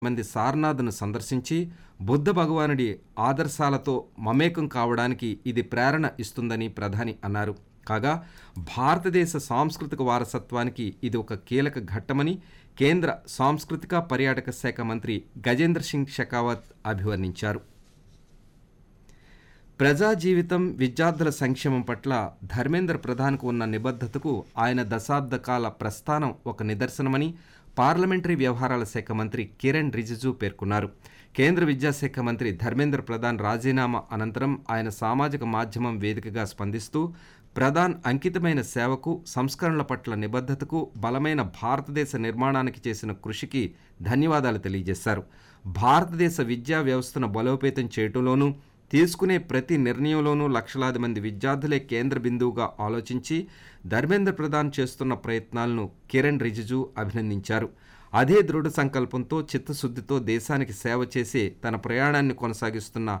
మంది సారనాథ్ను సందర్శించి బుద్ధ భగవానుడి ఆదర్శాలతో మమేకం కావడానికి ఇది ప్రేరణ ఇస్తుందని ప్రధాని అన్నారు కాగా భారతదేశ సాంస్కృతిక వారసత్వానికి ఇది ఒక కీలక ఘట్టమని కేంద్ర సాంస్కృతిక పర్యాటక శాఖ మంత్రి గజేంద్ర సింగ్ షెకావత్ అభివర్ణించారు ప్రజా జీవితం విద్యార్థుల సంక్షేమం పట్ల ధర్మేంద్ర ప్రధాన్కు ఉన్న నిబద్ధతకు ఆయన దశాబ్ద కాల ప్రస్థానం ఒక నిదర్శనమని పార్లమెంటరీ వ్యవహారాల శాఖ మంత్రి కిరణ్ రిజిజు పేర్కొన్నారు కేంద్ర విద్యాశాఖ మంత్రి ధర్మేంద్ర ప్రధాన్ రాజీనామా అనంతరం ఆయన సామాజిక మాధ్యమం వేదికగా స్పందిస్తూ ప్రధాన్ అంకితమైన సేవకు సంస్కరణల పట్ల నిబద్ధతకు బలమైన భారతదేశ నిర్మాణానికి చేసిన కృషికి ధన్యవాదాలు తెలియజేశారు భారతదేశ విద్యా వ్యవస్థను బలోపేతం చేయటంలోనూ తీసుకునే ప్రతి నిర్ణయంలోనూ లక్షలాది మంది విద్యార్థులే కేంద్ర బిందువుగా ఆలోచించి ధర్మేంద్ర ప్రధాన్ చేస్తున్న ప్రయత్నాలను కిరణ్ రిజిజు అభినందించారు అదే దృఢ సంకల్పంతో చిత్తశుద్ధితో దేశానికి సేవ చేసే తన ప్రయాణాన్ని కొనసాగిస్తున్న